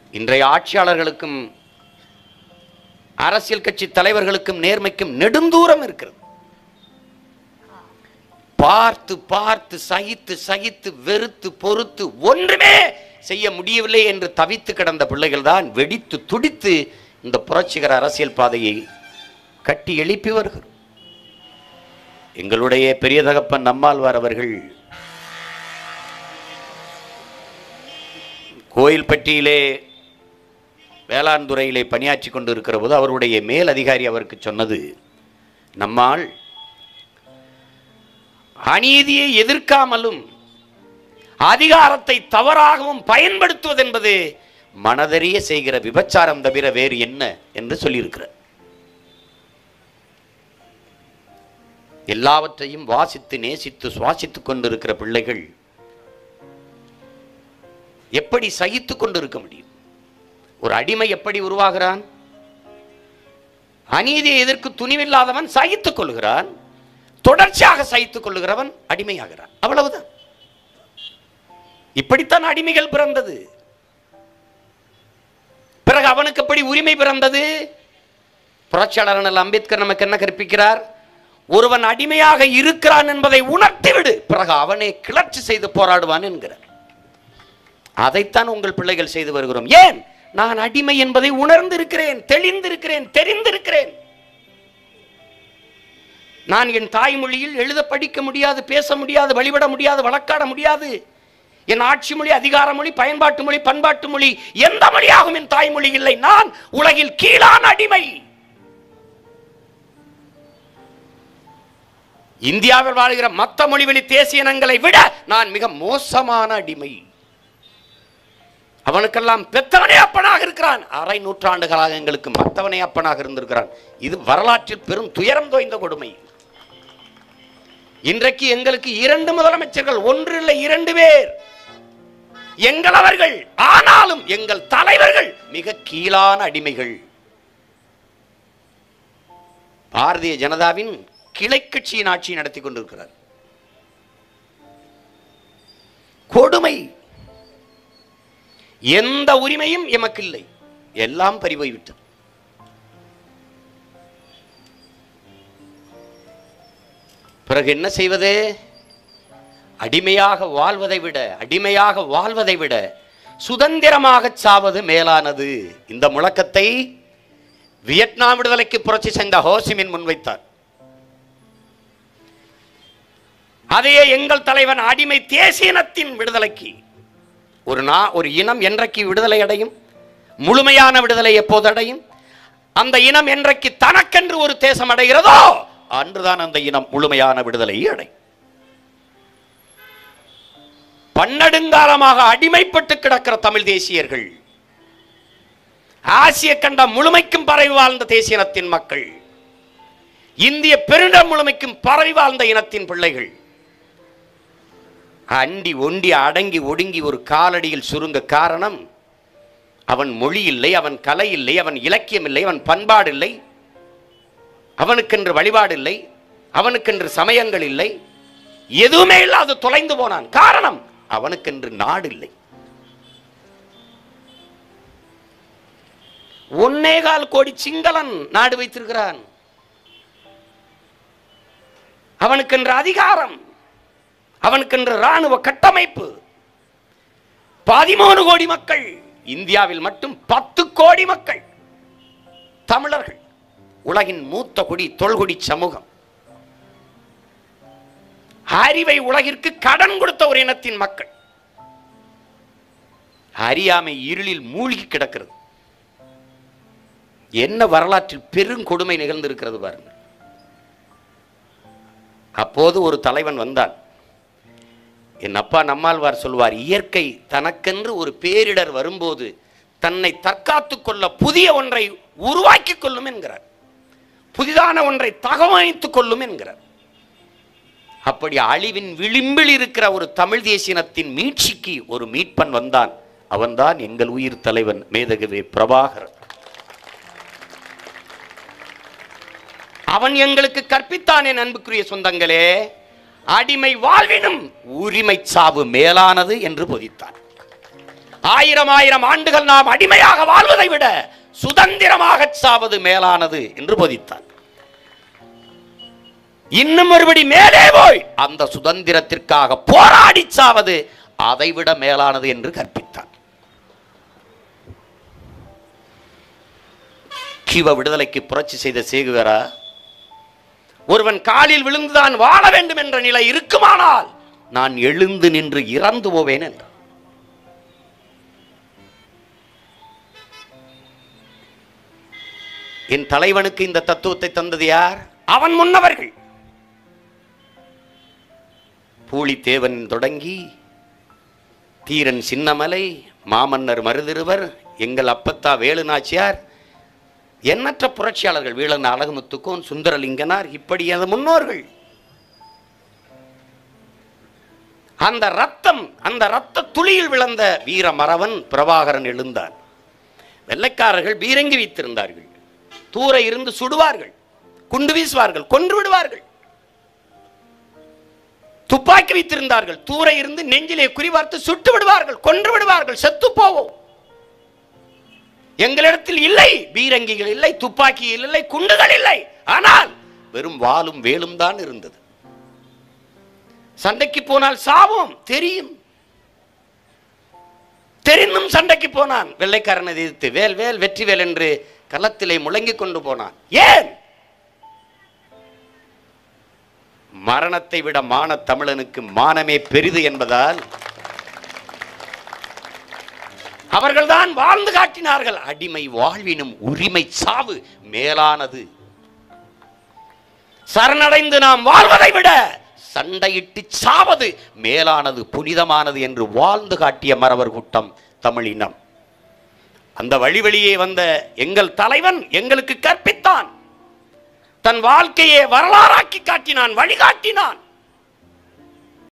இன்றைய ஆட்சியாளர்களுக்கும் அரசியல் கட்சி தலைவர்களுக்கும் நேர்மைக்கும் நெடுந்தூரம் இருக்கிறது பார்த்து பார்த்து சகித்து சகித்து வெறுத்து பொறுத்து ஒன்றுமே செய்ய முடியவில்லை என்று தவித்து கிடந்த பிள்ளைகள் தான் வெடித்து துடித்து இந்த புரட்சிகர அரசியல் பாதையை கட்டி எழுப்பி வருகிறோம் எங்களுடைய பெரிய தகப்பன் நம்மாழ்வார் அவர்கள் கோயில்பட்டியிலே வேளாண் துறையிலே பணியாற்றி கொண்டு இருக்கிற போது அவருடைய மேல் அதிகாரி அவருக்கு சொன்னது நம்மால் அநீதியை எதிர்க்காமலும் அதிகாரத்தை தவறாகவும் பயன்படுத்துவது என்பது மனதறிய செய்கிற விபச்சாரம் தவிர வேறு என்ன என்று சொல்லியிருக்கிறார் எல்லாவற்றையும் வாசித்து நேசித்து சுவாசித்துக் கொண்டிருக்கிற பிள்ளைகள் எப்படி சகித்துக் கொண்டிருக்க முடியும் ஒரு அடிமை எப்படி உருவாகிறான் அநீதியை எதிர்க்கு துணிவில்லாதவன் சகித்துக் கொள்கிறான் தொடர்ச்சியாக சகித்துக் கொள்ளுகிறவன் அடிமையாகிறான் அவ்வளவுதான் இப்படித்தான் அடிமைகள் பிறந்தது பிறகு அவனுக்கு எப்படி உரிமை பிறந்தது புரட்சியாளர் அண்ணல் அம்பேத்கர் நமக்கு என்ன கற்பிக்கிறார் ஒருவன் அடிமையாக இருக்கிறான் என்பதை உணர்த்திவிடு பிறகு அவனை கிளர்ச்சி செய்து போராடுவான் என்கிறார் அதைத்தான் உங்கள் பிள்ளைகள் செய்து வருகிறோம் ஏன் நான் அடிமை என்பதை உணர்ந்திருக்கிறேன் தெளிந்திருக்கிறேன் தெரிந்திருக்கிறேன் நான் என் தாய்மொழியில் எழுத படிக்க முடியாது பேச முடியாது வழிபட முடியாது வழக்காட முடியாது என் ஆட்சி மொழி அதிகார மொழி பயன்பாட்டு மொழி பண்பாட்டு மொழி எந்த மொழியாகும் என் தாய்மொழி இல்லை நான் உலகில் கீழான அடிமை இந்தியாவில் வாழ்கிற மற்ற மொழிவழி தேசிய இனங்களை விட நான் மிக மோசமான அடிமை அவனுக்கெல்லாம் பெத்தவனே அப்பனாக இருக்கிறான் அரை நூற்றாண்டுகளாக எங்களுக்கு மத்தவனே அப்பனாக இருந்திருக்கிறான் இது வரலாற்றில் பெரும் துயரம் தோய்ந்த கொடுமை இன்றைக்கு எங்களுக்கு இரண்டு முதலமைச்சர்கள் ஒன்று இல்லை இரண்டு பேர் எங்களவர்கள் ஆனாலும் எங்கள் தலைவர்கள் மிக கீழான அடிமைகள் பாரதிய ஜனதாவின் கிளை கட்சியின் ஆட்சி நடத்தி கொண்டிருக்கிறார் கொடுமை எந்த உரிமையும் எமக்கு இல்லை எல்லாம் பறிபோய்விட்டது பிறகு என்ன செய்வது அடிமையாக வாழ்வதை விட அடிமையாக வாழ்வதை விட சுதந்திரமாக சாவது மேலானது இந்த முழக்கத்தை வியட்நாம் விடுதலைக்கு புரட்சி செய்த ஹோசிமின் முன்வைத்தார் அதையே எங்கள் தலைவன் அடிமை தேசியனத்தின் விடுதலைக்கு ஒரு நா ஒரு இனம் என்றைக்கு விடுதலை அடையும் முழுமையான விடுதலை எப்போது அடையும் அந்த இனம் என்றைக்கு தனக்கென்று ஒரு தேசம் அடைகிறதோ அன்றுதான் அந்த இனம் முழுமையான விடுதலை அடையும் பன்னெடுங்காலமாக அடிமைப்பட்டு கிடக்கிற தமிழ் தேசியர்கள் ஆசிய கண்டம் முழுமைக்கும் பரவி வாழ்ந்த தேசிய இனத்தின் மக்கள் இந்திய பெருநிலம் முழுமைக்கும் பரவி வாழ்ந்த இனத்தின் பிள்ளைகள் அண்டி ஒண்டி அடங்கி ஒடுங்கி ஒரு காலடியில் சுருங்க காரணம் அவன் மொழி இல்லை அவன் கலை இல்லை அவன் இலக்கியம் இல்லை அவன் பண்பாடு இல்லை அவனுக்கென்று வழிபாடு இல்லை அவனுக்கென்று சமயங்கள் இல்லை எதுவுமே இல்லாது தொலைந்து போனான் காரணம் அவனுக்கென்று நாடு இல்லை ஒன்னே கால் கோடி சிங்களன் நாடு வைத்திருக்கிறான் அவனுக்கென்று அதிகாரம் அவனுக்கென்று ராணுவ கட்டமைப்பு பதிமூணு கோடி மக்கள் இந்தியாவில் மட்டும் பத்து கோடி மக்கள் தமிழர்கள் உலகின் மூத்த குடி தொல்குடி சமூகம் அறிவை உலகிற்கு கடன் கொடுத்த ஒரு இனத்தின் மக்கள் அறியாமை இருளில் மூழ்கி கிடக்கிறது என்ன வரலாற்றில் பெருங்கொடுமை நிகழ்ந்திருக்கிறது பாருங்கள் அப்போது ஒரு தலைவன் வந்தான் என் அப்பா நம்மாழ்வார் சொல்வார் இயற்கை தனக்கென்று ஒரு பேரிடர் வரும்போது தன்னை தற்காத்துக் கொள்ள புதிய ஒன்றை உருவாக்கி கொள்ளும் என்கிறார் புதிதான ஒன்றை தகவமைத்துக் கொள்ளும் என்கிறார் அப்படி அழிவின் விளிம்பில் இருக்கிற ஒரு தமிழ் தேசியனத்தின் மீட்சிக்கு ஒரு மீட்பன் வந்தான் அவன்தான் எங்கள் உயிர் தலைவன் மேதகவே பிரபாகரன் அவன் எங்களுக்கு கற்பித்தான் என் அன்புக்குரிய சொந்தங்களே அடிமை வாழ்வினும் உரிமை சாவு மேலானது என்று போதித்தான் ஆயிரம் ஆயிரம் ஆண்டுகள் நாம் அடிமையாக வாழ்வதை விட சுதந்திரமாக சாவது மேலானது என்று போதித்தார் இன்னும் ஒருபடி மேலே போய் அந்த சுதந்திரத்திற்காக போராடி சாவது அதைவிட மேலானது என்று கற்பித்தார் கிவ விடுதலைக்கு புரட்சி செய்த சேகுவரா ஒருவன் காலில் விழுந்துதான் வாழ வேண்டும் என்ற நிலை இருக்குமானால் நான் எழுந்து நின்று இறந்து போவேன் என்றார் என் தலைவனுக்கு இந்த தத்துவத்தை தந்தது யார் அவன் முன்னவர்கள் பூலித்தேவன் தொடங்கி தீரன் சின்னமலை மாமன்னர் மருதிருவர் எங்கள் அப்பத்தா வேலு நாச்சியார் எண்ணற்ற புரட்சியாளர்கள் வீழன் அழகுமுத்துக்கோன் சுந்தரலிங்கனார் இப்படி அந்த முன்னோர்கள் அந்த ரத்தம் அந்த ரத்த துளியில் விழுந்த வீர மறவன் பிரபாகரன் எழுந்தான் வெள்ளைக்காரர்கள் பீரங்கி வைத்திருந்தார்கள் தூர இருந்து சுடுவார்கள் குண்டு வீசுவார்கள் கொன்று விடுவார்கள் துப்பாக்கி வைத்திருந்தார்கள் தூர இருந்து நெஞ்சிலே குறிவார்த்து சுட்டு விடுவார்கள் கொன்று விடுவார்கள் செத்து போவோம் எங்களிடத்தில் இல்லை பீரங்கிகள் இல்லை துப்பாக்கிகள் இல்லை குண்டுகள் இல்லை ஆனால் வெறும் வாளும் வேலும் தான் இருந்தது சண்டைக்கு போனால் சாவோம் தெரியும் தெரிந்தும் சண்டைக்கு போனான் வெள்ளைக்காரனை எதிர்த்து வேல் வேல் வெற்றி வேல் என்று களத்திலே முழங்கிக் கொண்டு போனான் ஏன் மரணத்தை விட மான தமிழனுக்கு மானமே பெரிது என்பதால் அவர்கள்தான் வாழ்ந்து காட்டினார்கள் அடிமை வாழ்வினும் உரிமை சாவு மேலானது சரணடைந்து நாம் வாழ்வதை விட சண்டையிட்டு சாவது மேலானது புனிதமானது என்று வாழ்ந்து காட்டிய மறவர் கூட்டம் தமிழினம் அந்த வழி வழியே வந்த எங்கள் தலைவன் எங்களுக்கு கற்பித்தான் தன் வாழ்க்கையை வரலாறாக்கி காட்டினான் வழிகாட்டினான்